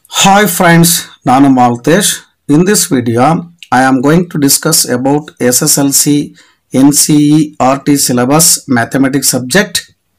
Hi friends, ನಾನು Maltesh. In this video, I am going to discuss about SSLC, NCE, RT syllabus, mathematics subject.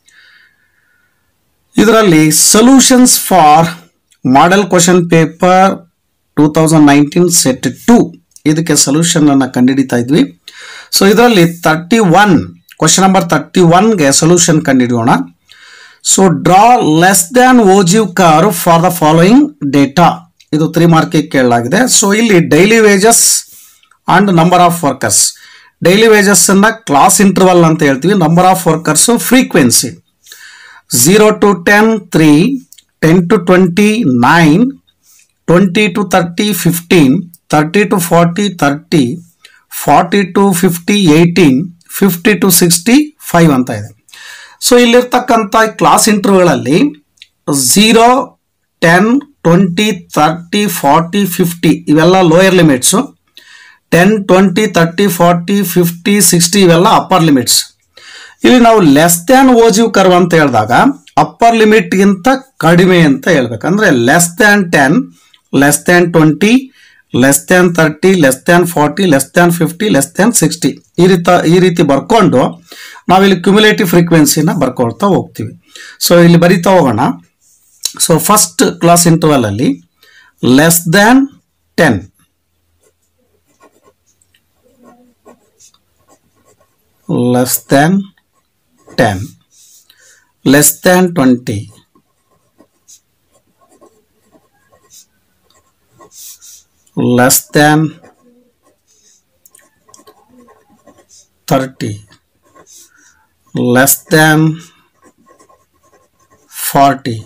ಇದರಲ್ಲಿ solutions for model question paper two thousand nineteen set two ಇದಕ್ಕೆ solution ಅನ್ನ ಕಂಡುಹಿಡಿತಾ ಇದ್ವಿ so ಇದರಲ್ಲಿ thirty one question number thirty ಒನ್ಗೆ solution ಕಂಡುಹಿಡಿಯೋಣ so draw less than ogive curve for the following data ಇದು three ಮಾರ್ಕಿಗೆ ಕೇಳಲಾಗಿದೆ ಸೊ ಇಲ್ಲಿ daily wages and number of workers daily wages ಅನ್ನ ಕ್ಲಾಸ್ ಇಂಟರ್ವಲ್ ಅಂತ ಹೇಳ್ತೀವಿ number of workers frequency zero to ten three ten to twenty nine twenty to thirty fifteen thirty to forty thirty forty to fifty eighteen fifty to sixty five ಅಂತ ಇದೆ so ಇಲ್ಲಿರ್ತಕ್ಕಂಥ class ಇಂಟರ್ವ್ಯೂಗಳಲ್ಲಿ zero ten twenty thirty forty fifty ಇವೆಲ್ಲ lower limits ten twenty thirty forty fifty sixty ಇವೆಲ್ಲ upper limits ಇಲ್ಲಿ ನಾವು less than ogive curve ಅಂತ ಹೇಳಿದಾಗ ಅಪ್ಪರ್ ಲಿಮಿಟ್ಗಿಂತ ಕಡಿಮೆ ಅಂತ ಹೇಳ್ಬೇಕಂದ್ರೆ less than ten less than twenty less than thirty less than forty less than fifty less than sixty ಈ ರೀತಿ ಈ ರೀತಿ ಬರ್ಕೊಂಡು ನಾವಿಲ್ಲಿ ಕ್ಯುಮುಲೇಟಿವ್ ಫ್ರೀಕ್ವೆನ್ಸಿನ ಬರ್ಕೊಳ್ತಾ ಹೋಗ್ತೀವಿ ಸೊ ಇಲ್ಲಿ ಬರಿತಾ ಹೋಗೋಣ ಸೊ ಫಸ್ಟ್ ಕ್ಲಾಸ್ ಇಂಟರ್ವಲ್ ಅಲ್ಲಿ less than ten less than ten less than twenty less than 30 less than 40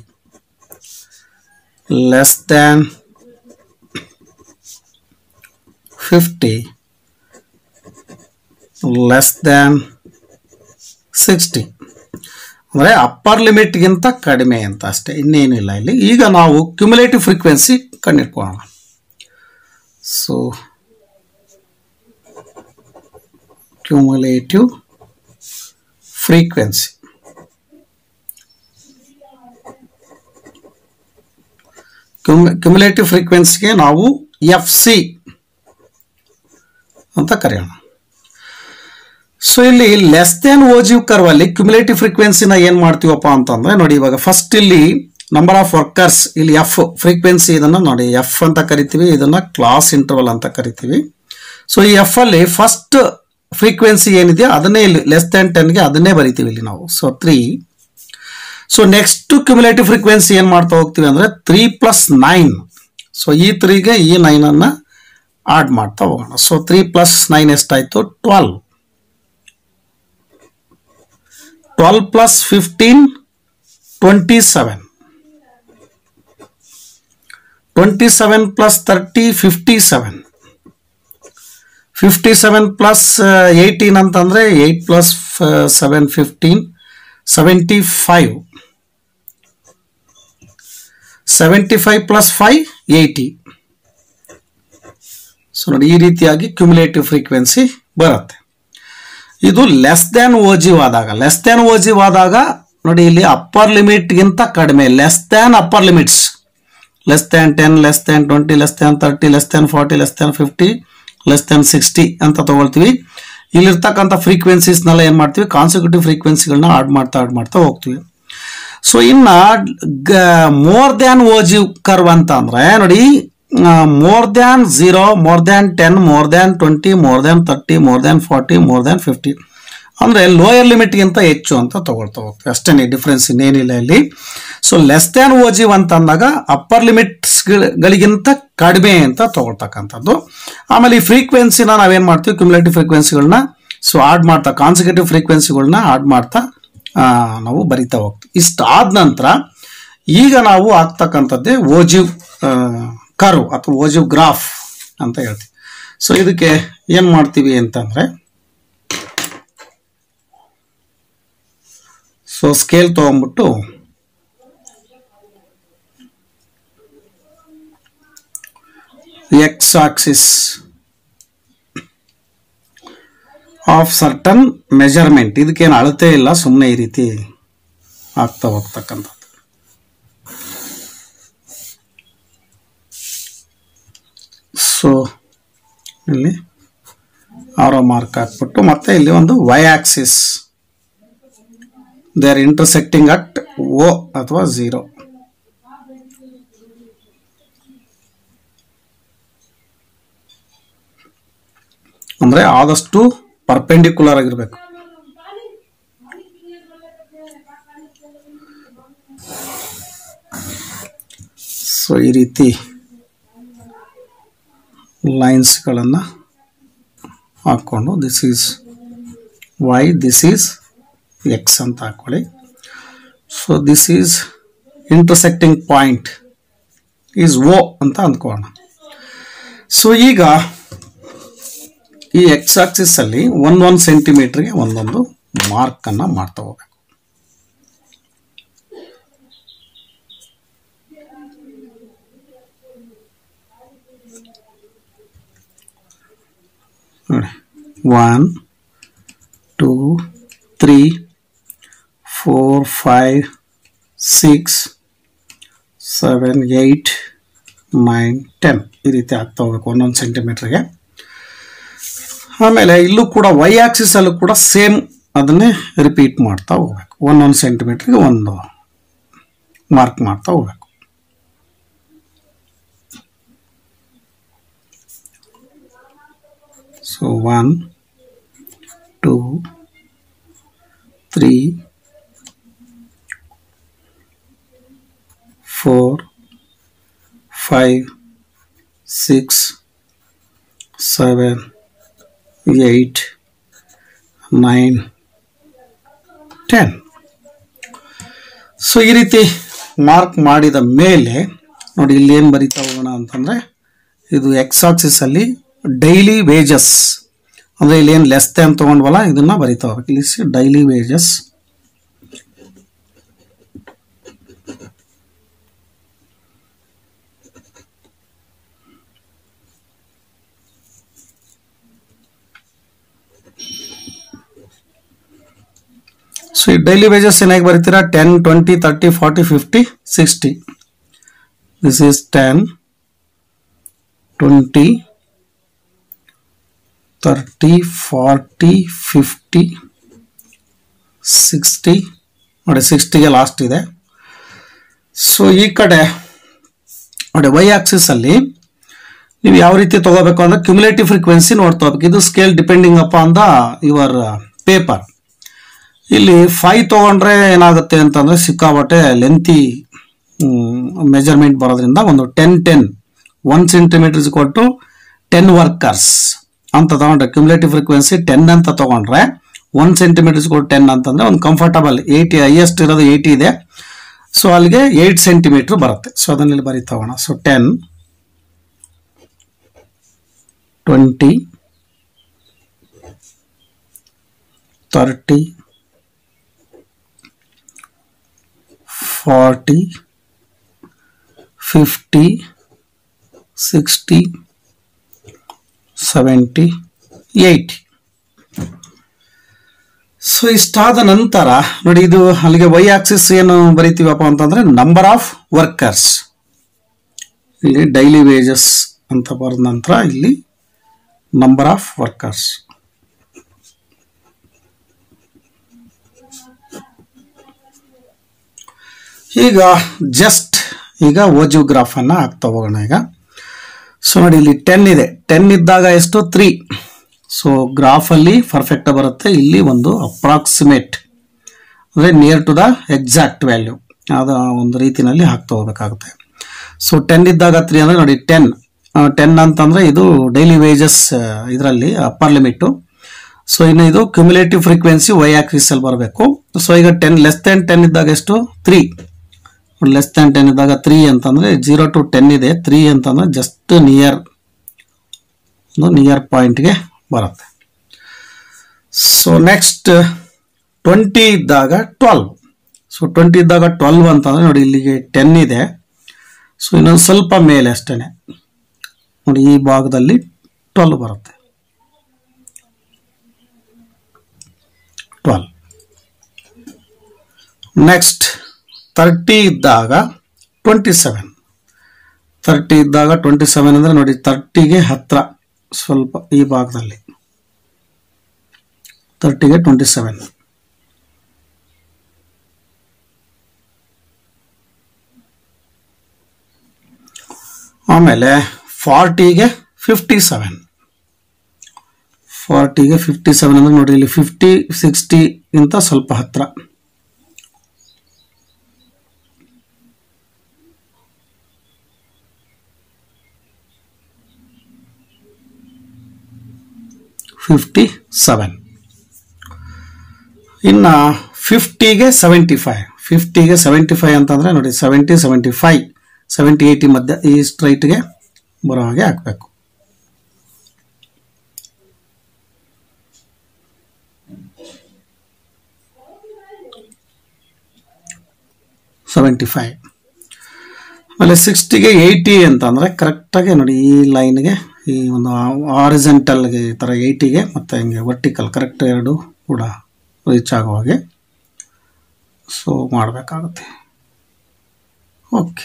less than 50 less than 60 ಅಂದರೆ ಅಪ್ಪರ್ ಲಿಮಿಟ್ಗಿಂತ ಕಡಿಮೆ ಅಂತ ಅಷ್ಟೇ ಇನ್ನೇನಿಲ್ಲ ಇಲ್ಲಿ ಈಗ ನಾವು ಕ್ಯುಮುಲೇಟಿವ್ ಫ್ರೀಕ್ವೆನ್ಸಿ ಕಂಡಿಡ್ಕೊಳ್ಳೋಣ so cumulative frequency ಕ್ಯುಮುಲೇಟಿವ್ ಫ್ರೀಕ್ವೆನ್ಸಿಗೆ ನಾವು ಎಫ್ ಸಿ ಅಂತ ಕರೆಯೋಣ ಸೊ ಇಲ್ಲಿ ಲೆಸ್ ದೆನ್ ಓಜಿವ್ ಕರ್ವ್ ಅಲ್ಲಿ ಕ್ಯುಮುಲೇಟಿವ್ ಫ್ರೀಕ್ವೆನ್ಸಿನ ಏನ್ ಮಾಡ್ತೀವಪ್ಪ ಅಂತಂದ್ರೆ ನೋಡಿ ಇವಾಗ ಫಸ್ಟ್ ಇಲ್ಲಿ ನಂಬರ್ ಆಫ್ ವರ್ಕರ್ಸ್ ಇಲ್ಲಿ ಎಫ್ ಫ್ರೀಕ್ವೆನ್ಸಿ ಇದನ್ನ ನೋಡಿ ಎಫ್ ಅಂತ ಕರಿತೀವಿ ಇದನ್ನ ಕ್ಲಾಸ್ ಇಂಟರ್ವಲ್ ಅಂತ ಕರಿತೀವಿ ಸೊ ಈ ಎಫ್ ಅಲ್ಲಿ ಫಸ್ಟ್ ಫ್ರೀಕ್ವೆನ್ಸಿ ಏನಿದೆಯೋ ಅದನ್ನೇ ಇಲ್ಲಿ ಲೆಸ್ ದೆನ್ ಟೆನ್ಗೆ ಅದನ್ನೇ ಬರಿತೀವಿ ಇಲ್ಲಿ ನಾವು so three so next cumulative frequency ಏನ್ ಮಾಡ್ತಾ ಹೋಗ್ತೀವಿ ಅಂದ್ರೆ ತ್ರೀ ಪ್ಲಸ್ ನೈನ್ ಸೊ ಈ ತ್ರೀಗೆ ಈ ನೈನ್ ಅನ್ನ ಆಡ್ ಮಾಡ್ತಾ ಹೋಗೋಣ ಸೊ ತ್ರೀ ಪ್ಲಸ್ ನೈನ್ ಎಷ್ಟಾಯ್ತು twelve twelve plus fifteen twenty seven twenty seven plus thirty fifty seven fifty seven plus eighteen ಅಂತಂದರೆ eight plus seven fifteen seventy five seventy five plus five eighty so ನೋಡಿ ಈ ರೀತಿಯಾಗಿ cumulative frequency ಬರುತ್ತೆ ಇದು less than ogive ಆದಾಗ less than ogive ಆದಾಗ ನೋಡಿ ಇಲ್ಲಿ ಅಪ್ಪರ್ ಲಿಮಿಟ್ಗಿಂತ ಕಡಿಮೆ less than upper limits less than ten less than twenty less than thirty less than forty less than fifty less than sixty ಅಂತ ತಗೊಳ್ತೀವಿ ಇಲ್ಲಿರ್ತಕ್ಕಂಥ ಫ್ರೀಕ್ವೆನ್ಸೀಸ್ನೆಲ್ಲ ಏನು ಮಾಡ್ತೀವಿ ಕಾನ್ಸಿಕ್ಯೂಟಿವ್ ಫ್ರೀಕ್ವೆನ್ಸಿಗಳನ್ನ ಆಡ್ ಮಾಡ್ತಾ ಆಡ್ ಮಾಡ್ತಾ ಹೋಗ್ತೀವಿ ಸೊ ಇನ್ನ ಮೋರ್ ದ್ಯಾನ್ ಓಜಿವ್ ಕರ್ವ್ ಅಂತ ಅಂದ್ರೆ ನೋಡಿ more than zero more than ten more than twenty more than thirty more than forty more than fifty ಅಂದರೆ ಲೋಯರ್ ಲಿಮಿಟ್ಗಿಂತ ಹೆಚ್ಚು ಅಂತ ತಗೊಳ್ತಾ ಹೋಗ್ತೀವಿ ಅಷ್ಟೇ ಡಿಫ್ರೆನ್ಸ್ ಇನ್ನೇನಿಲ್ಲ ಇಲ್ಲಿ ಸೊ ಲೆಸ್ ದ್ಯಾನ್ ಓಜಿವ್ ಅಂತ ಅಂದಾಗ ಅಪ್ಪರ್ ಲಿಮಿಟ್ಸ್ಗಳಿಗಿಂತ ಕಡಿಮೆ ಅಂತ ತಗೊಳ್ತಕ್ಕಂಥದ್ದು ಆಮೇಲೆ ಈ ಫ್ರೀಕ್ವೆನ್ಸಿನ ನಾವೇನು ಮಾಡ್ತೀವಿ ಕ್ಯುಮುಲೇಟಿವ್ ಫ್ರೀಕ್ವೆನ್ಸಿಗಳನ್ನ ಸೊ ಆಡ್ ಮಾಡ್ತಾ ಕಾನ್ಸಿಕ್ಯೂಟಿವ್ ಫ್ರೀಕ್ವೆನ್ಸಿಗಳನ್ನ ಆಡ್ ಮಾಡ್ತಾ ನಾವು ಬರಿತಾ ಹೋಗ್ತೀವಿ ಇಷ್ಟಾದ ನಂತರ ಈಗ ನಾವು ಆಗ್ತಕ್ಕಂಥದ್ದೇ ಓಜಿವ್ ಕರ್ವ್ ಅಥವಾ ಓಜಿವ್ ಗ್ರಾಫ್ ಅಂತ ಹೇಳ್ತೀವಿ ಸೊ ಇದಕ್ಕೆ ಏನು ಮಾಡ್ತೀವಿ ಅಂತಂದರೆ ಸೊ ಸ್ಕೇಲ್ ತೊಗೊಂಬಿಟ್ಟು X axis of certain measurement ಇದಕ್ಕೇನು ಅಳತೆ ಇಲ್ಲ ಸುಮ್ಮನೆ ಈ ರೀತಿ ಆಗ್ತಾ ಹೋಗ್ತಕ್ಕಂಥದ್ದು ಸೊ ಇಲ್ಲಿ ಆರೋ ಮಾರ್ಕ್ ಹಾಕ್ಬಿಟ್ಟು ಮತ್ತೆ ಇಲ್ಲಿ ಒಂದು Y axis they are intersecting at O ಅಥವಾ ಝೀರೋ ಅಂದರೆ ಆದಷ್ಟು ಪರ್ಪೆಂಡಿಕ್ಯುಲರ್ ಆಗಿರಬೇಕು ಸೊ ಈ ರೀತಿ ಲೈನ್ಸ್ಗಳನ್ನು ಹಾಕ್ಕೊಂಡು this is Y this is X ಅಂತ ಹಾಕ್ಕೊಳ್ಳಿ so this is intersecting point is O ಅಂತ ಅಂದ್ಕೊಳ್ಳೋಣ ಸೊ ಈಗ ಈ ಎಕ್ಸ್ ಆಕ್ಸಿಸ್ ಅಲ್ಲಿ ಒಂದೊಂದು ಸೆಂಟಿಮೀಟರ್ಗೆ ಒಂದೊಂದು ಮಾರ್ಕ್ ಅನ್ನ ಮಾಡ್ತಾ ಹೋಗ್ಬೇಕು ನೋಡಿ one two three four five six seven eight nine ten ಈ ರೀತಿ ಆಗ್ತಾ ಹೋಗ್ಬೇಕು ಒಂದೊಂದು ಸೆಂಟಿಮೀಟ್ರಿಗೆ ಆಮೇಲೆ ಇಲ್ಲೂ ಕೂಡ ವೈ ಆಕ್ಸಿಸ್ ಅಲ್ಲೂ ಕೂಡ ಸೇಮ್ ಅದನ್ನೇ ರಿಪೀಟ್ ಮಾಡ್ತಾ ಹೋಗ್ಬೇಕು ಒಂದೊಂದು ಸೆಂಟಿಮೀಟ್ರಿಗೆ ಒಂದು ಮಾರ್ಕ್ ಮಾಡ್ತಾ ಹೋಗ್ಬೇಕು so one two three four five six seven eight nine ten so ಈ ರೀತಿ ಮಾರ್ಕ್ ಮಾಡಿದ ಮೇಲೆ ನೋಡಿ ಇಲ್ಲಿ ಏನು ಬರಿತಾ ಹೋಗೋಣ ಅಂತಂದರೆ ಇದು ಎಕ್ಸ್ ಆಕ್ಸಿಸಲ್ಲಿ ಡೈಲಿ ವೇಜಸ್ ಅಂದರೆ ಇಲ್ಲಿ ಏನು ಲೆಸ್ ಅಂತ ತೊಗೊಂಡ್ವಲ್ಲ ಇದನ್ನು ಬರಿತಾ ಹೋಗ್ಬೇಕು ಇಲ್ಲಿ ಡೈಲಿ ವೇಜಸ್ ಸೊ ಈ ಡೈಲಿ ವೇಜಸ್ ಏನಾಗಿ ಬರೀತೀರಾ ten twenty thirty forty fifty sixty this is ten twenty thirty forty fifty sixty ನೋಡಿ ಸಿಕ್ಸ್ಟಿಗೆ ಲಾಸ್ಟ್ ಇದೆ ಸೊ ಈ ಕಡೆ ನೋಡಿ ವೈ ಆಕ್ಸಿಸಲ್ಲಿ ನೀವು ಯಾವ ರೀತಿ ತಗೋಬೇಕು ಅಂದ್ರೆ ಕ್ಯುಮುಲೇಟಿವ್ ಫ್ರೀಕ್ವೆನ್ಸಿ ನೋಡ್ತಾ ಹೋಗ್ಬೇಕು ಇದು scale depending up on the your paper ಇಲ್ಲಿ ಫೈವ್ ತೊಗೊಂಡ್ರೆ ಏನಾಗುತ್ತೆ ಅಂತಂದರೆ ಸಿಕ್ಕಾಬಟ್ಟೆ ಲೆಂತಿ ಮೆಜರ್ಮೆಂಟ್ ಬರೋದ್ರಿಂದ ಒಂದು ಟೆನ್ ಟೆನ್ ಒನ್ ಸೆಂಟಿಮೀಟರ್ಸ್ ಕೊಟ್ಟು ಟೆನ್ ವರ್ಕರ್ಸ್ ಅಂತ ತಗೊಂಡ್ರೆ ಕ್ಯುಮುಲೇಟಿವ್ ಫ್ರೀಕ್ವೆನ್ಸಿ ಟೆನ್ ಅಂತ ತಗೊಂಡ್ರೆ ಒನ್ ಸೆಂಟಿಮೀಟರ್ಸ್ ಕೊಟ್ಟು ಟೆನ್ ಅಂತಂದ್ರೆ ಒಂದು ಕಂಫರ್ಟಬಲ್ ಏಯ್ಟಿ ಹೈಯೆಸ್ಟ್ ಇರೋದು ಏಯ್ಟಿ ಇದೆ ಸೊ ಅಲ್ಲಿಗೆ ಏಯ್ಟ್ ಸೆಂಟಿಮೀಟರ್ ಬರುತ್ತೆ ಸೊ ಅದನ್ನ ಇಲ್ಲಿ ಬರೀ ತಗೋಣ so ten twenty thirty forty fifty sixty seventy eighty so ಇಷ್ಟಾದ ನಂತರ ನೋಡಿ ಇದು ಅಲ್ಲಿಗೆ ವೈ ಆಕ್ಸಿಸ್ ಏನು ಬರಿತೀವಪ್ಪ ಅಂತಂದ್ರೆ ನಂಬರ್ ಆಫ್ ವರ್ಕರ್ಸ್ ಇಲ್ಲಿ ಡೈಲಿ ವೇಜಸ್ ಅಂತ ಬರೆದ ನಂತರ ಇಲ್ಲಿ ನಂಬರ್ ಆಫ್ ವರ್ಕರ್ಸ್ ಈಗ ಜಸ್ಟ್ ಈಗ ಓಜು ಗ್ರಾಫನ್ನು ಹಾಕ್ತಾ ಹೋಗೋಣ ಈಗ ಸೊ ನೋಡಿ ಇಲ್ಲಿ ಟೆನ್ ಇದೆ ಟೆನ್ ಇದ್ದಾಗ ಎಷ್ಟು ತ್ರೀ ಸೊ ಗ್ರಾಫಲ್ಲಿ ಪರ್ಫೆಕ್ಟ್ ಬರುತ್ತೆ ಇಲ್ಲಿ ಒಂದು ಅಪ್ರಾಕ್ಸಿಮೇಟ್ ಅಂದರೆ near to the exact value ಅದು ಒಂದು ರೀತಿನಲ್ಲಿ ಹಾಕ್ತಾ ಹೋಗ್ಬೇಕಾಗುತ್ತೆ ಸೊ ಟೆನ್ ಇದ್ದಾಗ ತ್ರೀ ಅಂದರೆ ನೋಡಿ ಟೆನ್ ಟೆನ್ ಅಂತಂದರೆ ಇದು ಡೈಲಿ ವೇಜಸ್ ಇದರಲ್ಲಿ ಅಪ್ಪರ್ ಲಿಮಿಟು ಸೊ ಇನ್ನು ಇದು ಕ್ಯುಮುಲೇಟಿವ್ ಫ್ರೀಕ್ವೆನ್ಸಿ ವೈ ಆಕ್ಸಿಸಲ್ಲಿ ಬರಬೇಕು ಸೊ ಈಗ ಟೆನ್ ಲೆಸ್ ದೆನ್ ಟೆನ್ ಇದ್ದಾಗ ಎಷ್ಟು ತ್ರೀ ಲೆಸ್ ದೆನ್ ಟೆನ್ ಇದ್ದಾಗ ತ್ರೀ ಅಂತಂದರೆ ಜೀರೋ ಟು ಟೆನ್ ಇದೆ ತ್ರೀ ಅಂತಂದರೆ ಜಸ್ಟ್ ನಿಯರ್ ಒಂದು ನಿಯರ್ ಪಾಯಿಂಟ್ಗೆ ಬರುತ್ತೆ ಸೊ ನೆಕ್ಸ್ಟ್ ಟ್ವೆಂಟಿ ಇದ್ದಾಗ ಟ್ವೆಲ್ವ್ ಸೊ ಟ್ವೆಂಟಿ ಇದ್ದಾಗ ಟ್ವೆಲ್ವ್ ಅಂತಂದರೆ ನೋಡಿ ಇಲ್ಲಿಗೆ ಟೆನ್ ಇದೆ ಸೊ ಇನ್ನೊಂದು ಸ್ವಲ್ಪ ಮೇಲೆ ಅಷ್ಟೇ ನೋಡಿ ಈ ಭಾಗದಲ್ಲಿ ಟ್ವೆಲ್ವ್ ಬರುತ್ತೆ ಟ್ವೆಲ್ವ್ ನೆಕ್ಸ್ಟ್ ತರ್ಟಿ ಇದ್ದಾಗ ಟ್ವೆಂಟಿ ಸೆವೆನ್ ತರ್ಟಿ ಇದ್ದಾಗ ಟ್ವೆಂಟಿ ಸೆವೆನ್ ಅಂದರೆ ನೋಡಿ ತರ್ಟಿಗೆ ಹತ್ರ ಸ್ವಲ್ಪ ಈ ಭಾಗದಲ್ಲಿ ತರ್ಟಿಗೆ ಟ್ವೆಂಟಿ ಸೆವೆನ್ ಆಮೇಲೆ ಫಾರ್ಟಿಗೆ ಫಿಫ್ಟಿ ಸೆವೆನ್ ಫಾರ್ಟಿಗೆ ಫಿಫ್ಟಿ ಸೆವೆನ್ ಅಂದರೆ ನೋಡಿ ಇಲ್ಲಿ ಫಿಫ್ಟಿ ಸಿಕ್ಸ್ಟಿಗಿಂತ ಸ್ವಲ್ಪ ಹತ್ರ ಫಿಫ್ಟಿ ಸೆವೆನ್ ಇನ್ನು ಫಿಫ್ಟಿಗೆ ಸೆವೆಂಟಿ ಫೈವ್ ಫಿಫ್ಟಿಗೆ ಸೆವೆಂಟಿ ಫೈವ್ ಅಂತಂದರೆ ನೋಡಿ seventy seventy five seventy eighty ಮಧ್ಯ ಈ ಸ್ಟ್ರೈಟ್ಗೆ ಬರೋ ಹಾಗೆ ಹಾಕಬೇಕು ಸೆವೆಂಟಿ ಫೈವ್ ಆಮೇಲೆ ಸಿಕ್ಸ್ಟಿಗೆ ಏಯ್ಟಿ ಅಂತ ಅಂದರೆ ಕರೆಕ್ಟಾಗಿ ನೋಡಿ ಈ ಲೈನ್ಗೆ ಈ ಒಂದು ಆರಿಜೆಂಟಲ್ಗೆ ಈ ಥರ ಏಯ್ಟಿಗೆ ಮತ್ತು ಹಿಂಗೆ ವರ್ಟಿಕಲ್ ಕರೆಕ್ಟ್ ಎರಡು ಕೂಡ ರೀಚ್ ಆಗೋ ಹಾಗೆ ಸೊ ಮಾಡಬೇಕಾಗುತ್ತೆ ಓಕೆ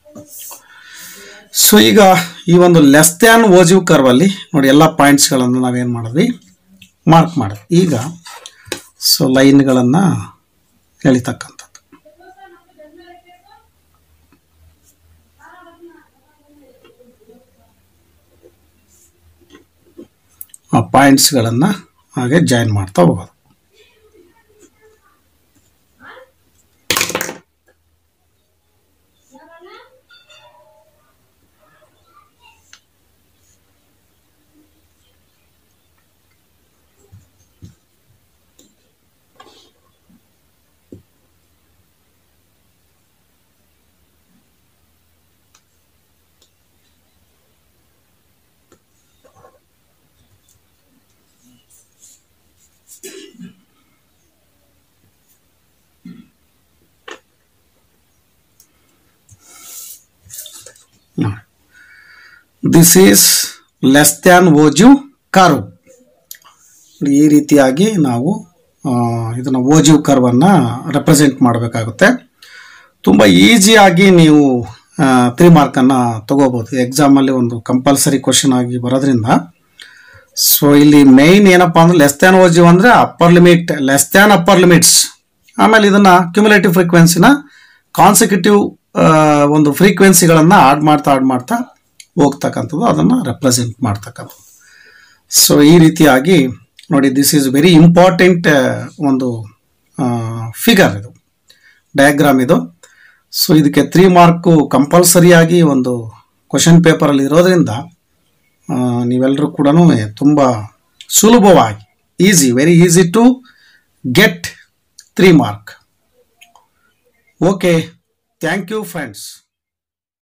ಸೊ ಈಗ ಈ ಒಂದು ಲೆಸ್ ದ್ಯಾನ್ ಓಜಿವ್ ಕರ್ವಲ್ಲಿ ನೋಡಿ ಎಲ್ಲ ಪಾಯಿಂಟ್ಸ್ಗಳನ್ನು ನಾವೇನು ಮಾಡಿದ್ವಿ ಮಾರ್ಕ್ ಮಾಡಿದ್ವಿ ಈಗ ಸೊ ಲೈನ್ಗಳನ್ನು ಎಳಿತಕ್ಕಂಥದ್ದು ಆ ಪಾಯಿಂಟ್ಸ್ಗಳನ್ನು ಹಾಗೆ ಜಾಯಿನ್ ಮಾಡ್ತಾ ಹೋಗೋದು this is less than ogive curve ಈ ರೀತಿಯಾಗಿ ನಾವು ಇದನ್ನು ಓಜಿವ್ ಕರ್ವನ್ನು ರೆಪ್ರೆಸೆಂಟ್ ಮಾಡಬೇಕಾಗುತ್ತೆ ತುಂಬ ಈಸಿಯಾಗಿ ನೀವು ತ್ರೀ ಮಾರ್ಕನ್ನು ತಗೋಬೋದು ಎಕ್ಸಾಮಲ್ಲಿ ಒಂದು ಕಂಪಲ್ಸರಿ ಕ್ವಶನ್ ಆಗಿ ಬರೋದ್ರಿಂದ ಸೊ ಇಲ್ಲಿ ಮೈನ್ ಏನಪ್ಪ ಅಂದ್ರೆ ಲೆಸ್ ದ್ಯಾನ್ ಓಜಿವ್ ಅಂದರೆ upper limit less than upper limits ಆಮೇಲೆ ಇದನ್ನು ಕ್ಯುಮುಲೇಟಿವ್ ಫ್ರೀಕ್ವೆನ್ಸಿನ ಕಾನ್ಸಿಕ್ಯೂಟಿವ್ ಒಂದು ಫ್ರೀಕ್ವೆನ್ಸಿಗಳನ್ನು ಆಡ್ ಮಾಡ್ತಾ ಆಡ್ ಮಾಡ್ತಾ ಹೋಗ್ತಕ್ಕಂಥದ್ದು ಅದನ್ನು ರೆಪ್ರೆಸೆಂಟ್ ಮಾಡ್ತಕ್ಕಂಥದ್ದು ಸೊ ಈ ರೀತಿಯಾಗಿ ನೋಡಿ ದಿಸ್ ಈಸ್ ವೆರಿ ಇಂಪಾರ್ಟೆಂಟ್ ಒಂದು ಫಿಗರ್ ಇದು ಡಯಾಗ್ರಾಮ್ ಇದು ಸೊ ಇದಕ್ಕೆ ತ್ರೀ ಮಾರ್ಕು ಕಂಪಲ್ಸರಿಯಾಗಿ ಒಂದು ಕ್ವಶನ್ ಪೇಪರಲ್ಲಿ ಇರೋದ್ರಿಂದ ಆ, ನೀವೆಲ್ಲರೂ ಕೂಡ ತುಂಬ ಸುಲಭವಾಗಿ easy very easy to get three mark okay thank you friends